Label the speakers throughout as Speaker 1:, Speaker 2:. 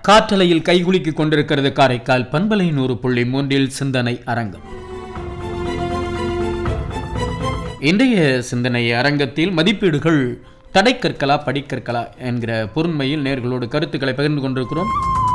Speaker 1: காற்றலையில் கைகுலுக்கிக் கொண்டிருக்கிறது காரைக்கால் பண்பலை நூறு புள்ளி மூன்றில் சிந்தனை அரங்கம் இன்றைய சிந்தனை அரங்கத்தில் மதிப்பீடுகள் தடைக்கற்களா படிக்கற்களா என்கிற பொருண்மையில் நேர்களோடு கருத்துக்களை பகிர்ந்து கொண்டிருக்கிறோம்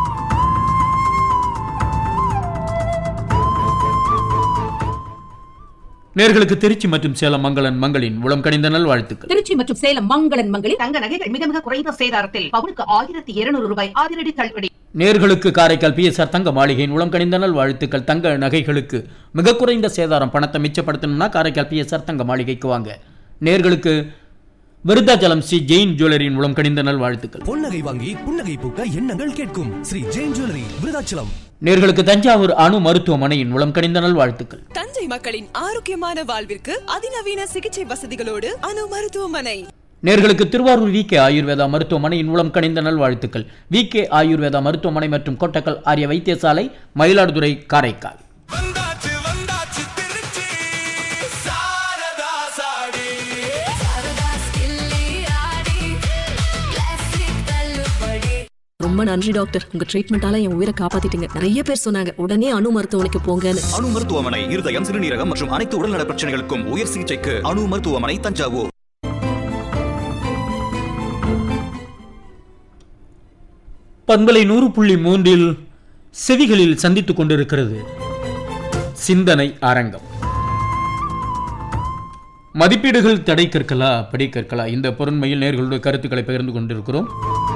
Speaker 1: நேர்களுக்கு திருச்சி மற்றும் சேலம் மங்களன் மங்களின் உளம் கனிந்த நல்வாழ்த்துக்கள்
Speaker 2: திருச்சி மற்றும் சேலம் மங்களன் மங்களில்
Speaker 3: தங்க நகைகள் மிக மிக குறைந்த சேதாரத்தில் பவுனுக்கு ஆயிரத்தி இருநூறு ரூபாய் அதிரடி தள்ளுபடி
Speaker 1: நேர்களுக்கு காரைக்கால் பிஎஸ்ஆர் தங்க மாளிகையின் உளம் கனிந்த நல்வாழ்த்துக்கள் தங்க நகைகளுக்கு மிக குறைந்த சேதாரம் பணத்தை மிச்சப்படுத்தணும்னா காரைக்கால் பிஎஸ்ஆர் தங்க மாளிகைக்கு வாங்க நேர்களுக்கு விருத்தாச்சலம் ஸ்ரீ ஜெயின் ஜுவல்லரியின் உளம் கனிந்த நல்வாழ்த்துக்கள்
Speaker 4: பொன்னகை வாங்கி புன்னகை பூக்க எண்ணங்கள் கேட்கும் ஸ்ரீ ஜெயின் ஜுவல்லரி விருதாச்சலம்
Speaker 1: நேர்களுக்கு தஞ்சாவூர் அணு மருத்துவமனையின் உளம் கனிந்த நல்வாழ்த்துக்கள்
Speaker 5: தஞ்சை மக்களின் ஆரோக்கியமான வாழ்விற்கு அதிநவீன சிகிச்சை வசதிகளோடு அணு மருத்துவமனை
Speaker 1: நேர்களுக்கு திருவாரூர் வி கே ஆயுர்வேதா மருத்துவமனையின் மூலம் கணிந்த நல்வாழ்த்துக்கள் வி கே ஆயுர்வேதா மருத்துவமனை மற்றும் கொட்டக்கல் ஆரிய வைத்தியசாலை மயிலாடுதுறை காரைக்கால்
Speaker 6: வந்தாச்சு வந்தாச்சு திருச்சி சாரதா சாடி
Speaker 7: ரொம்ப நன்றி டாக்டர் உங்க ட்ரீட்மெண்டால என் உயிரை காப்பாத்திட்டீங்க நிறைய பேர் சொன்னாங்க உடனே அணு மருத்துவமனைக்கு போங்கன்னு
Speaker 8: அணு மருத்துவமனை இருதயம் சிறுநீரகம் மற்றும் அனைத்து உடல்நல பிரச்சனைகளுக்கும் உயர் சிகிச்சைக்கு அணு மருத்துவமனை தஞ்சாவூர்
Speaker 1: பண்பலை நூறு புள்ளி மூன்றில் செவிகளில் சந்தித்துக் கொண்டிருக்கிறது சிந்தனை அரங்கம் மதிப்பீடுகள் தடை கற்களா படி கற்களா இந்த பொருண்மையில் நேர்களுடைய கருத்துக்களை பகிர்ந்து கொண்டிருக்கிறோம்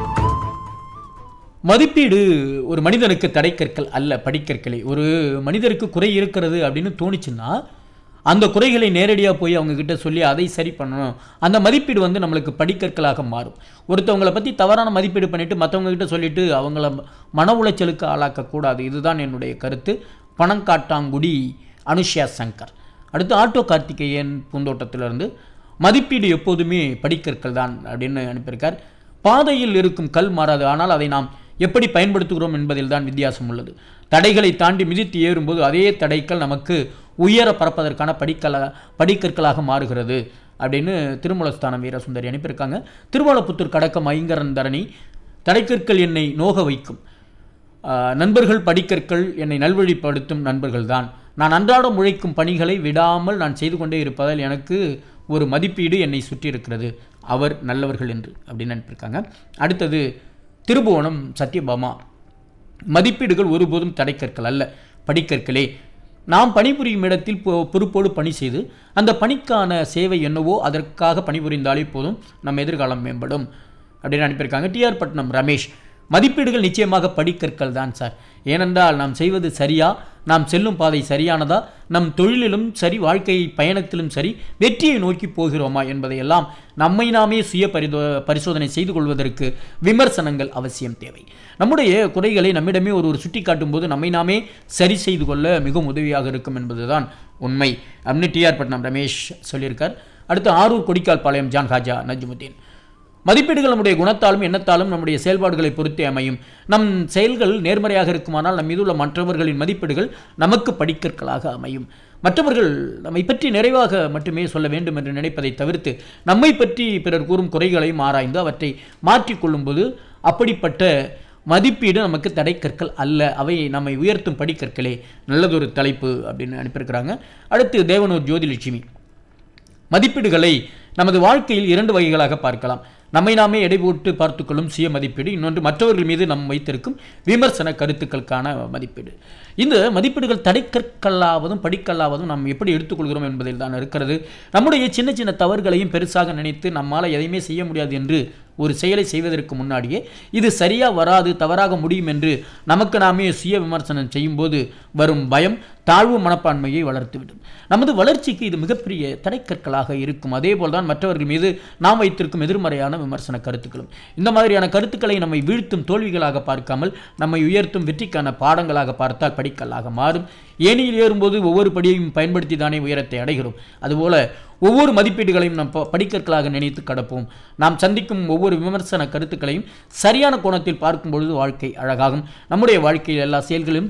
Speaker 1: மதிப்பீடு ஒரு மனிதனுக்கு தடை கற்கள் அல்ல படிக்கற்களே ஒரு மனிதருக்கு குறை இருக்கிறது அப்படின்னு தோணுச்சுன்னா அந்த குறைகளை நேரடியாக போய் அவங்க கிட்ட சொல்லி அதை சரி பண்ணணும் அந்த மதிப்பீடு வந்து நம்மளுக்கு படிக்கற்களாக மாறும் ஒருத்தவங்களை பற்றி தவறான மதிப்பீடு பண்ணிட்டு மற்றவங்க கிட்ட சொல்லிட்டு அவங்கள மன உளைச்சலுக்கு ஆளாக்கக்கூடாது இதுதான் என்னுடைய கருத்து பணங்காட்டாங்குடி அனுஷ்யா சங்கர் அடுத்து ஆட்டோ கார்த்திகேயன் பூந்தோட்டத்திலிருந்து மதிப்பீடு எப்போதுமே படிக்கற்கள் தான் அப்படின்னு அனுப்பியிருக்கார் பாதையில் இருக்கும் கல் மாறாது ஆனால் அதை நாம் எப்படி பயன்படுத்துகிறோம் என்பதில் தான் வித்தியாசம் உள்ளது தடைகளை தாண்டி மிதித்து ஏறும்போது அதே தடைகள் நமக்கு உயர பறப்பதற்கான படிக்கல படிக்கற்களாக மாறுகிறது அப்படின்னு திருமலஸ்தானம் வீரசுந்தரி அனுப்பியிருக்காங்க திருவாலப்புத்தூர் கடக்கம் ஐங்கரன் தரணி தடைக்கற்கள் என்னை நோக வைக்கும் ஆஹ், நண்பர்கள் படிக்கற்கள் என்னை நல்வழிப்படுத்தும் நண்பர்கள்தான் நான் அன்றாடம் உழைக்கும் பணிகளை விடாமல் நான் செய்து கொண்டே இருப்பதால் எனக்கு ஒரு மதிப்பீடு என்னை சுற்றி இருக்கிறது அவர் நல்லவர்கள் என்று அப்படின்னு அனுப்பியிருக்காங்க அடுத்தது திருபுவனம் சத்யபாமா மதிப்பீடுகள் ஒருபோதும் தடைக்கற்கள் அல்ல படிக்கற்களே நாம் பணிபுரியும் இடத்தில் பொ- பொறுப்போடு பணி செய்து அந்த பணிக்கான சேவை என்னவோ அதற்காக பணிபுரிந்தாலே போதும் நம் எதிர்காலம் மேம்படும் அப்படின்னு அனுப்பியிருக்காங்க டிஆர் பட்னம் ரமேஷ் மதிப்பீடுகள் நிச்சயமாக படிக்கற்கள் தான் சார் ஏனென்றால் நாம் செய்வது சரியா நாம் செல்லும் பாதை சரியானதா நம் தொழிலிலும் சரி வாழ்க்கை பயணத்திலும் சரி வெற்றியை நோக்கி போகிறோமா என்பதையெல்லாம் நம்மை நாமே சுய பரிதோ பரிசோதனை செய்து கொள்வதற்கு விமர்சனங்கள் அவசியம் தேவை நம்முடைய குறைகளை நம்மிடமே ஒருவர் சுட்டி காட்டும்போது நம்மை நாமே சரி செய்து கொள்ள மிகவும் உதவியாக இருக்கும் என்பதுதான் உண்மை அப்படின்னு டிஆர் பட்னம் ரமேஷ் சொல்லியிருக்கார் அடுத்து ஆரூர் கொடிக்கால் பாளையம் ஜான் ஹாஜா நஜ்முதீன் மதிப்பீடுகள் நம்முடைய குணத்தாலும் எண்ணத்தாலும் நம்முடைய செயல்பாடுகளை பொறுத்தே அமையும் நம் செயல்கள் நேர்மறையாக இருக்குமானால் நம் மீது உள்ள மற்றவர்களின் மதிப்பீடுகள் நமக்கு படிக்கற்களாக அமையும் மற்றவர்கள் நம்மை பற்றி நிறைவாக மட்டுமே சொல்ல வேண்டும் என்று நினைப்பதை தவிர்த்து நம்மை பற்றி பிறர் கூறும் குறைகளையும் ஆராய்ந்து அவற்றை மாற்றிக்கொள்ளும்போது அப்படிப்பட்ட மதிப்பீடு நமக்கு தடைக்கற்கள் அல்ல அவை நம்மை உயர்த்தும் படிக்கற்களே நல்லதொரு தலைப்பு அப்படின்னு அனுப்பியிருக்கிறாங்க அடுத்து தேவனூர் ஜோதிலட்சுமி மதிப்பீடுகளை நமது வாழ்க்கையில் இரண்டு வகைகளாக பார்க்கலாம் நம்மை நாமே எடை போட்டு பார்த்துக்கொள்ளும் சுய மதிப்பீடு இன்னொன்று மற்றவர்கள் மீது நாம் வைத்திருக்கும் விமர்சன கருத்துக்களுக்கான மதிப்பீடு இந்த மதிப்பீடுகள் தடைக்கற்கல்லாவதும் படிக்கல்லாவதும் நாம் எப்படி எடுத்துக்கொள்கிறோம் என்பதில் தான் இருக்கிறது நம்முடைய சின்ன சின்ன தவறுகளையும் பெருசாக நினைத்து நம்மால் எதையுமே செய்ய முடியாது என்று ஒரு செயலை செய்வதற்கு முன்னாடியே இது சரியா வராது தவறாக முடியும் என்று நமக்கு நாமே சுய விமர்சனம் செய்யும்போது வரும் பயம் தாழ்வு மனப்பான்மையை வளர்த்துவிடும் நமது வளர்ச்சிக்கு இது மிகப்பெரிய தடைக்கற்களாக இருக்கும் அதே போல்தான் மற்றவர்கள் மீது நாம் வைத்திருக்கும் எதிர்மறையான விமர்சன கருத்துக்களும் இந்த மாதிரியான கருத்துக்களை நம்மை வீழ்த்தும் தோல்விகளாக பார்க்காமல் நம்மை உயர்த்தும் வெற்றிக்கான பாடங்களாக பார்த்தால் படிக்கல்லாக மாறும் ஏணியில் ஏறும்போது ஒவ்வொரு படியையும் பயன்படுத்தி தானே உயரத்தை அடைகிறோம் அதுபோல ஒவ்வொரு மதிப்பீடுகளையும் நாம் ப- படிக்கற்களாக நினைத்து கடப்போம் நாம் சந்திக்கும் ஒவ்வொரு விமர்சன கருத்துக்களையும் சரியான கோணத்தில் பார்க்கும் பொழுது வாழ்க்கை அழகாகும் நம்முடைய வாழ்க்கையில் எல்லா செயல்களிலும்